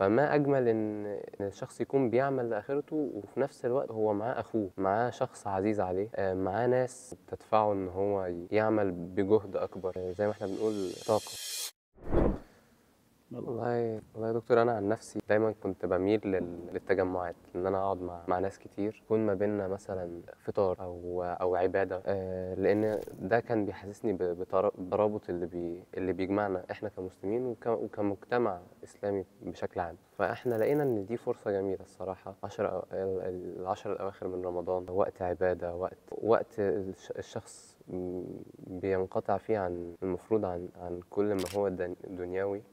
فما اجمل ان إن الشخص يكون بيعمل لاخرته وفي نفس الوقت هو معاه اخوه معاه شخص عزيز عليه آه، معاه ناس تدفعه ان هو يعمل بجهد اكبر آه، زي ما احنا بنقول طاقه والله والله يا دكتور انا عن نفسي دايما كنت بميل لل- للتجمعات ان انا اقعد مع مع ناس كتير يكون ما بيننا مثلا فطار او او عباده آه، لان ده كان بيحسسني ب- بترا- بالترابط اللي بي اللي بيجمعنا احنا كمسلمين وك- وكمجتمع اسلامي بشكل عام فاحنا لقينا ان دي فرصه جميله الصراحه عشر أو- ال- العشر الاواخر من رمضان وقت عباده وقت وقت الش- الشخص م- بينقطع فيه عن المفروض عن عن كل ما هو دن- دنيوي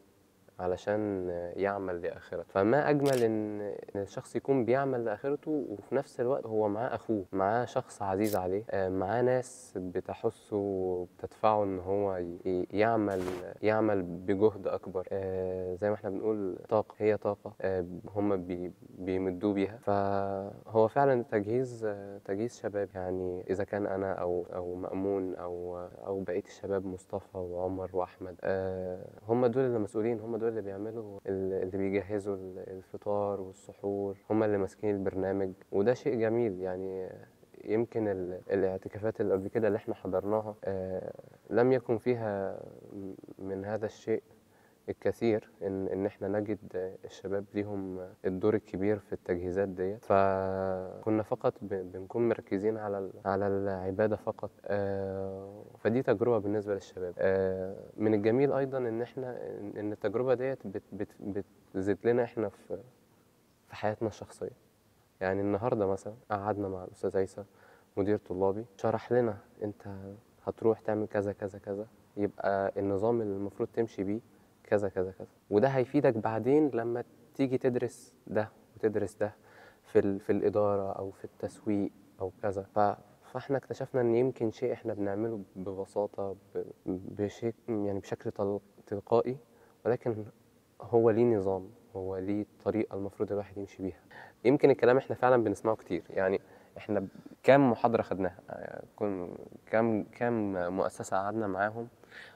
علشان يعمل لآخرته فما أجمل إن إن الشخص يكون بيعمل لآخرته وفي نفس الوقت هو معاه أخوه معاه شخص عزيز عليه آه، معاه ناس بتحسه وبتدفعه إن هو ي- يعمل يعمل بجهد أكبر آه، زي ما إحنا بنقول طاقة هي طاقة آه، هم بي بيمدوه بيها فهو فعلا تجهيز آه، تجهيز شباب يعني إذا كان أنا أو أو مأمون أو أو بقية الشباب مصطفى وعمر وأحمد آه، هم دول اللي مسؤولين هم دول اللي بيعملوا ال- اللي بيجهزوا ال- الفطار والسحور هم اللي ماسكين البرنامج وده شيء جميل يعني يمكن ال- الاعتكافات اللي قبل كده اللي احنا حضرناها آه، لم يكن فيها م- من هذا الشيء الكثير ان ان احنا نجد الشباب ليهم الدور الكبير في التجهيزات ديت فكنا فقط ب- بنكون مركزين على ال- على العباده فقط آه، فدي تجربه بالنسبه للشباب آه، من الجميل ايضا ان احنا إن- ان التجربه ديت بت- بت- بتزيد لنا احنا في في حياتنا الشخصيه يعني النهارده مثلا قعدنا مع الاستاذ عيسى مدير طلابي شرح لنا انت هتروح تعمل كذا كذا كذا يبقى النظام اللي المفروض تمشي بيه كذا كذا كذا وده هيفيدك بعدين لما تيجي تدرس ده وتدرس ده في ال... في الإدارة أو في التسويق أو كذا ف... فاحنا اكتشفنا ان يمكن شيء احنا بنعمله ببساطة ب... بشيء يعني بشكل تل... تلقائي ولكن هو ليه نظام هو ليه طريقة المفروض الواحد يمشي بيها يمكن الكلام احنا فعلا بنسمعه كتير يعني احنا كام محاضرة خدناها يعني كم كام كام مؤسسة قعدنا معاهم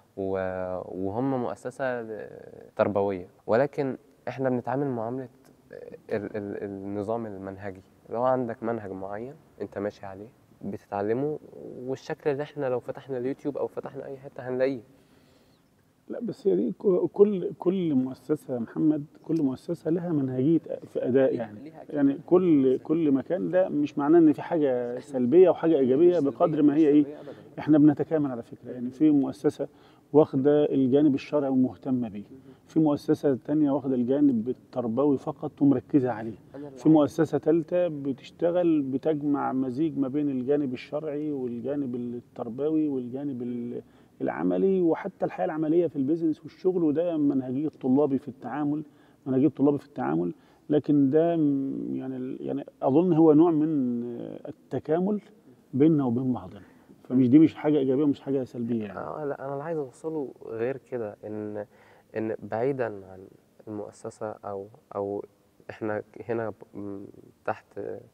و- وهم مؤسسة تربوية ولكن احنا بنتعامل معاملة ال- ال- النظام المنهجي لو عندك منهج معين انت ماشي عليه بتتعلمه والشكل اللي احنا لو فتحنا اليوتيوب او فتحنا اي حتة هنلاقيه لا بس هي دي ك- كل كل مؤسسه يا محمد كل مؤسسه لها منهجيه في اداء يعني ليها أكيد يعني كل كل مكان ده مش معناه ان في حاجه سلبيه وحاجه ايجابيه بقدر ما هي ايه احنا بنتكامل على فكره يعني في مؤسسه واخده الجانب الشرعي ومهتمه بيه في مؤسسه تانية واخده الجانب التربوي فقط ومركزه عليه في مؤسسه ثالثه بتشتغل بتجمع مزيج ما بين الجانب الشرعي والجانب التربوي والجانب ال- العملي وحتى الحياه العمليه في البيزنس والشغل وده منهجيه طلابي في التعامل منهجيه طلابي في التعامل لكن ده م- يعني يعني اظن هو نوع من التكامل بيننا وبين بعضنا فمش دي مش حاجه ايجابيه ومش حاجه سلبيه يعني آه لا انا اللي عايز اوصله غير كده ان ان بعيدا عن المؤسسه او او احنا هنا ب- م- تحت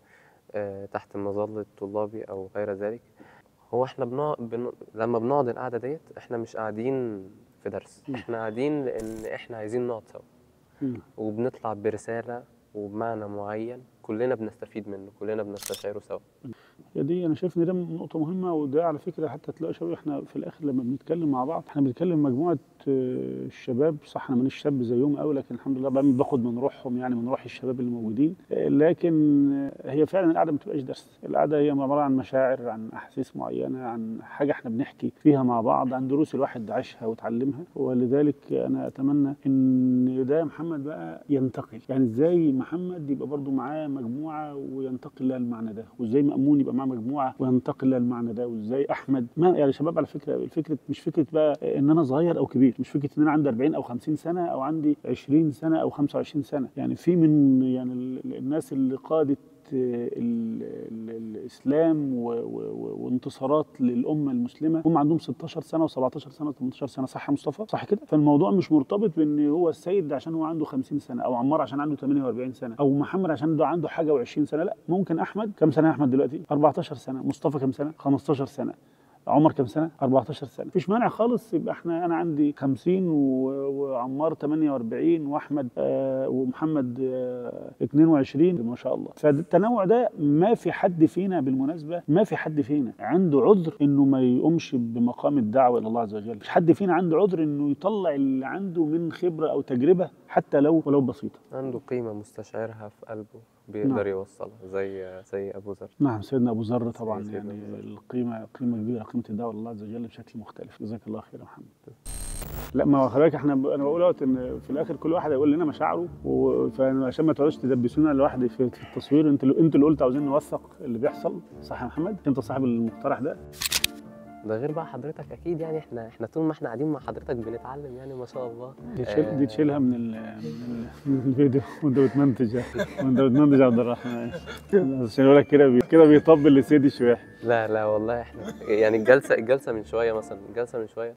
آه، تحت مظله طلابي او غير ذلك هو احنا بنقعد بن... لما بنقعد القعده ديت احنا مش قاعدين في درس م. احنا قاعدين لان احنا عايزين نقعد سوا مم. وبنطلع برساله وبمعنى معين كلنا بنستفيد منه كلنا بنستشعره سوا هي دي انا شايف ان ده نقطه مهمه وده على فكره حتى تلاقي شباب احنا في الاخر لما بنتكلم مع بعض احنا بنتكلم مجموعه آه، الشباب صح انا مانيش شاب زيهم قوي لكن الحمد لله بعمل- باخد من روحهم يعني من روح الشباب اللي موجودين آه، لكن آه، هي فعلا القعده ما بتبقاش درس القعده هي عباره عن مشاعر عن احاسيس معينه عن حاجه احنا بنحكي فيها مع بعض عن دروس الواحد عاشها وتعلمها ولذلك انا اتمنى ان ده محمد بقى ينتقل يعني ازاي محمد يبقى برضو معاه مجموعه وينتقل لها المعنى ده وازاي مامون يبقى معاه مجموعه وينتقل لها المعنى ده وازاي احمد ما يعني شباب على فكره الفكره مش فكره بقى ان انا صغير او كبير مش فكره ان انا عندي 40 او 50 سنه او عندي 20 سنه او 25 سنه يعني في من يعني ال- الناس اللي قادت ال- ال- الاسلام و- و- و- وانتصارات للامه المسلمه هم عندهم 16 سنه و17 سنه و18 سنه صح يا مصطفى صح كده فالموضوع مش مرتبط بان هو السيد عشان هو عنده 50 سنه او عمار عشان عنده 48 سنه او محمد عشان ده عنده حاجه و20 سنه لا ممكن احمد كم سنه يا احمد دلوقتي 14 سنه مصطفى كم سنه 15 سنه عمر كام سنه 14 سنه مفيش مانع خالص يبقى احنا انا عندي 50 و- وعمار 48 واحمد آه ومحمد آه 22 ما شاء الله فالتنوع ده ما في حد فينا بالمناسبه ما في حد فينا عنده عذر انه ما يقومش بمقام الدعوه الى الله عز وجل مش حد فينا عنده عذر انه يطلع اللي عنده من خبره او تجربه حتى لو ولو بسيطه عنده قيمة مستشعرها في قلبه بيقدر نعم. يوصلها زي زي أبو ذر نعم سيدنا ابو ذر طبعا سيدنا يعني أبو ذر. القيمه قيمه كبيره قيمه الدعوه لله عز وجل بشكل مختلف جزاك الله خير يا محمد لا ما هو خلي بالك احنا انا بقول اهوت ان في الاخر كل واحد هيقول لنا مشاعره و- فعشان ما تقعدوش تدبسونا لوحدي في في التصوير انتوا اللي- انتوا اللي قلتوا عاوزين نوثق اللي بيحصل صح يا محمد انت صاحب المقترح ده ده غير بقى حضرتك أكيد يعني إحنا إحنا طول ما إحنا قاعدين مع حضرتك بنتعلم يعني ما شاء الله دي تشيل دي آه. تشيلها من ال من, ال من الفيديو وانت بتمنتج وانت بتمنتج يا عبد الرحمن عشان يقول لك كده بي كده بيطبل لسيدي شويه لا لا والله إحنا يعني الجلسة الجلسة من شوية مثلا الجلسة من شوية